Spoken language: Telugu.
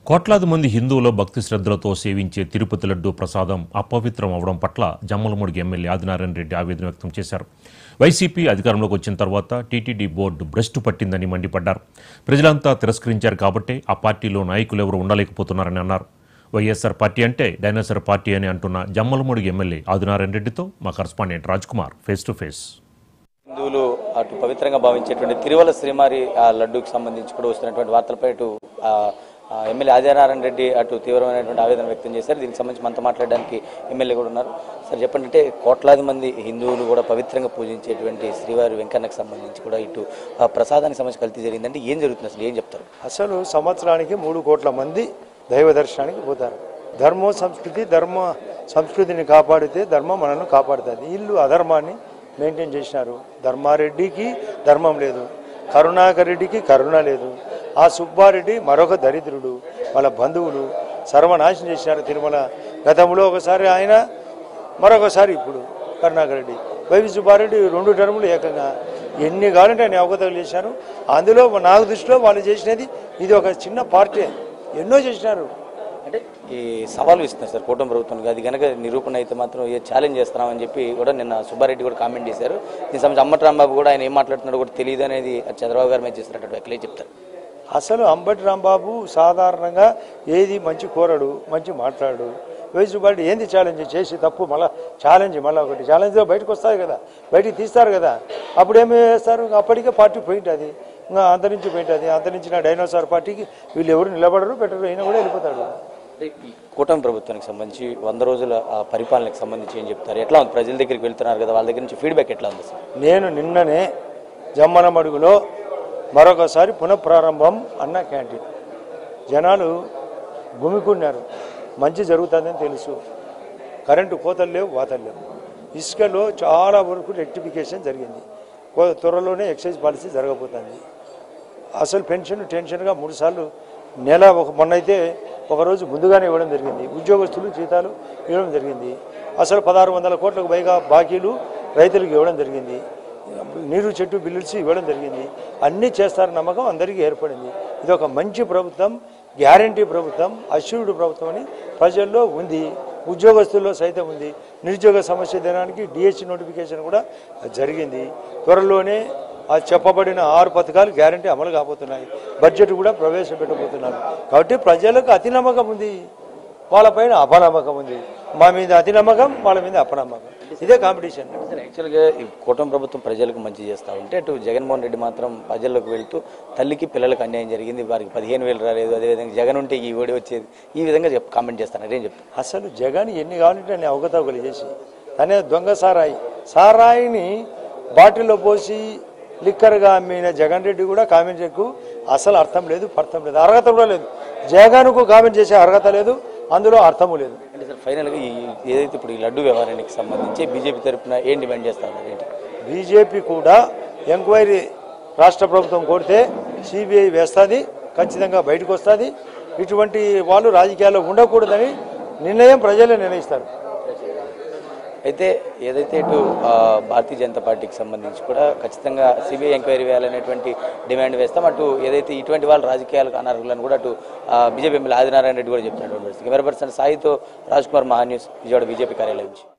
కోట్లాది మంది హిందువుల భక్తి శ్రద్ధలతో సేవించే తిరుపతి లడ్డు ప్రసాదం అపవిత్రం అవడం పట్ల జమ్మలమూడికి ఎమ్మెల్యే ఆదినారాయణ రెడ్డి ఆవేదన వ్యక్తం చేశారు వైసీపీ అధికారంలోకి వచ్చిన తర్వాత టీటీడీ బోర్డు భ్రష్టు పట్టిందని మండిపడ్డారు ప్రజలంతా తిరస్కరించారు కాబట్టే ఆ పార్టీలో నాయకులు ఎవరు ఉండలేకపోతున్నారని అన్నారు వైఎస్ఆర్ పార్టీ అంటే డైనోసర్ పార్టీ అని అంటున్న జమ్మలమూడికి ఎమ్మెల్యే ఆదినారాయణ రెడ్డితో మా correspondent Raj Kumar face to face హిందువులు అటు పవిత్రంగా భావించేటువంటి తిరుమల శ్రీమారి ఆ లడ్డూకి సంబంధించి కూడా వస్తున్నటువంటి వార్తలపై అటు ఆ, ఆ, ఎమ్మెల్యే ఆదినారాయణ రెడ్డి అటు తీవ్రమైనటువంటి ఆవేదన వ్యక్తం చేశారు దీనికి సంబంధించి మనతో మాట్లాడడానికి ఎమ్మెల్యే కూడా ఉన్నారు సార్ చెప్పండి అంటే కోట్లాది మంది హిందువులు కూడా పవిత్రంగా పూజించేటువంటి శ్రీవారి వెంకన్నకు సంబంధించి కూడా ఇటు ఆ ప్రసాదానికి సంబంధించి కల్తీ జరిగిందంటే ఏం జరుగుతుంది అసలు ఏం చెప్తారు అసలు సంవత్సరానికి మూడు కోట్ల మంది దైవ దర్శనానికి పోతారు ధర్మో సంస్కృతి ధర్మ సంస్కృతిని కాపాడితే ధర్మం మనల్ని కాపాడుతుంది వీళ్ళు అధర్మాన్ని మెయింటైన్ చేసినారు ధర్మారెడ్డికి ధర్మం లేదు కరుణాకర్ రెడ్డికి కరుణ లేదు ఆ సుబ్బారెడ్డి మరొక దరిద్రుడు వాళ్ళ బంధువులు సర్వనాశనం చేసినారు తిరుమల గతంలో ఒకసారి ఆయన మరొకసారి ఇప్పుడు కరుణాకర్ రెడ్డి వైవి సుబ్బారెడ్డి రెండు టర్ములు ఏకంగా ఎన్ని కావాలంటే ఆయన అవగతలు చేశారు అందులో నాకు దృష్టిలో వాళ్ళు చేసినది ఇది ఒక చిన్న పార్టీ ఎన్నో చేసినారు అంటే ఈ సవాలు ఇస్తున్నారు సార్ కూటమి ప్రభుత్వానికి అది కనుక నిరూపణ అయితే మాత్రం ఏ ఛాలెంజ్ చేస్తున్నామని చెప్పి కూడా నిన్న సుబ్బారెడ్డి కూడా కామెంట్ చేశారు దీనికి సంబంధించి అమ్మటి రాంబాబు కూడా ఆయన ఏం మాట్లాడుతున్నాడో కూడా తెలియదు అనేది చంద్రబాబు గారి మీద చేస్తున్నట్టు వ్యాఖ్యలే చెప్తారు అసలు అంబటి రాంబాబు సాధారణంగా ఏది మంచి కోరడు మంచి మాట్లాడు వయసు బట్టి ఏంది ఛాలెంజ్ చేసి తప్పు మళ్ళీ ఛాలెంజ్ మళ్ళీ ఒకటి ఛాలెంజ్లో బయటకు వస్తాయి కదా బయటికి తీస్తారు కదా అప్పుడు ఏమి చేస్తారు ఇంకా అప్పటికే పార్టీ పోయింటుంది ఇంకా అంతరించి పోయింటుంది అంతరించిన డైనోసార్ పార్టీకి వీళ్ళు ఎవరు నిలబడరు పెట్టరు అయినా కూడా వెళ్ళిపోతాడు అంటే ఈ కూటమి ప్రభుత్వానికి సంబంధించి వంద రోజుల ఆ, పరిపాలనకు సంబంధించి ఏం చెప్తారు ఎట్లా ఉంది ప్రజల దగ్గరికి వెళ్తున్నారు కదా వాళ్ళ దగ్గర నుంచి ఫీడ్బ్యాక్ ఎట్లా ఉంది సార్ నేను నిన్ననే జమ్మనమడుగులో మరొకసారి పునఃప్రారంభం అన్న క్యాంటీన్ జనాలు గుమికున్నారు మంచి జరుగుతుందని తెలుసు కరెంటు కోతలు లేవు వాతలు లేవు ఇసుకలో చాలా వరకు రెక్టిఫికేషన్ జరిగింది కో- త్వరలోనే ఎక్సైజ్ పాలసీ జరగబోతుంది అసలు పెన్షన్ టెన్షన్గా మూడు సార్లు నెల ఒక మొన్నైతే ఒకరోజు ముందుగానే ఇవ్వడం జరిగింది ఉద్యోగస్తులు జీతాలు ఇవ్వడం జరిగింది అసలు పదహారు వందల కోట్లకు పైగా బాకీలు రైతులకు ఇవ్వడం జరిగింది నీరు చెట్టు బిల్లుల్స్ ఇవ్వడం జరిగింది అన్నీ చేస్తారన్న నమ్మకం అందరికీ ఏర్పడింది ఇది ఒక మంచి ప్రభుత్వం గ్యారంటీ ప్రభుత్వం అష్యూర్డ్ ప్రభుత్వం అని ప్రజల్లో ఉంది ఉద్యోగస్తుల్లో సైతం ఉంది నిరుద్యోగ సమస్య దినానికి డిహెచ్ నోటిఫికేషన్ కూడా జరిగింది త్వరలోనే ఆ చెప్పబడిన ఆరు పథకాలు గ్యారంటీ అమలు కాబోతున్నాయి బడ్జెట్ కూడా ప్రవేశపెట్టబోతున్నారు కాబట్టి ప్రజలకు అతి నమ్మకం ఉంది వాళ్ళపైన అపనమ్మకం ఉంది మా మీద అతి నమ్మకం వాళ్ళ మీద అపనమ్మకం ఇదే కాంపిటీషన్ సార్ యాక్చువల్గా ఈ కూటమి ప్రభుత్వం ప్రజలకు మంచి చేస్తూ ఉంటే అటు జగన్మోహన్ రెడ్డి మాత్రం ప్రజల్లోకి వెళ్తూ తల్లికి పిల్లలకు అన్యాయం జరిగింది వారికి పదిహేను వేలు రాలేదు అదేవిధంగా జగన్ ఉంటే ఈ ఓడి వచ్చేది ఈ విధంగా చెప్ కామెంట్ చేస్తాను అదేం చెప్తాను అసలు జగన్ ఎన్ని కావాలంటే అన్ని అవకతవకలు చేసి తనే దొంగ సారాయి సారాయిని బాటిల్లో పోసి లిక్కర్గా అమ్మిన జగన్ రెడ్డి కూడా కామెంట్ చేయకు అసలు అర్థం లేదు అర్థం లేదు అర్హత కూడా లేదు జగన్కు కామెంట్ చేసే అర్హత లేదు అందులో అర్థము లేదు అంటే సార్ ఫైనల్గా ఈ ఏదైతే ఇప్పుడు ఈ లడ్డు వ్యవహారానికి సంబంధించి బీజేపీ తరఫున ఏం డిమాండ్ చేస్తా ఉన్నారు ఏంటి బీజేపీ కూడా ఎంక్వైరీ రాష్ట్ర ప్రభుత్వం కోరితే సిబిఐ వేస్తుంది ఖచ్చితంగా బయటకు వస్తుంది ఇటువంటి వాళ్ళు రాజకీయాల్లో ఉండకూడదని నిర్ణయం ప్రజలే నిర్ణయిస్తారు అయితే ఏదైతే ఇటు ఆ, భారతీయ జనతా పార్టీకి సంబంధించి కూడా ఖచ్చితంగా సిబిఐ ఎంక్వైరీ వేయాలనేటువంటి డిమాండ్ వేస్తాం అటు ఏదైతే ఇటువంటి వాళ్ళు రాజకీయాలకు అనర్హులను కూడా అటు ఆ, బీజేపీ ఎమ్మెల్యే ఆదినారాయణ రెడ్డి కూడా చెప్తున్నటువంటి పరిస్థితి కెమెరా పర్సన్ సాయితో రాజ్ కుమార్ మహా న్యూస్ విజయవాడ బీజేపీ కార్యాలయం నుంచి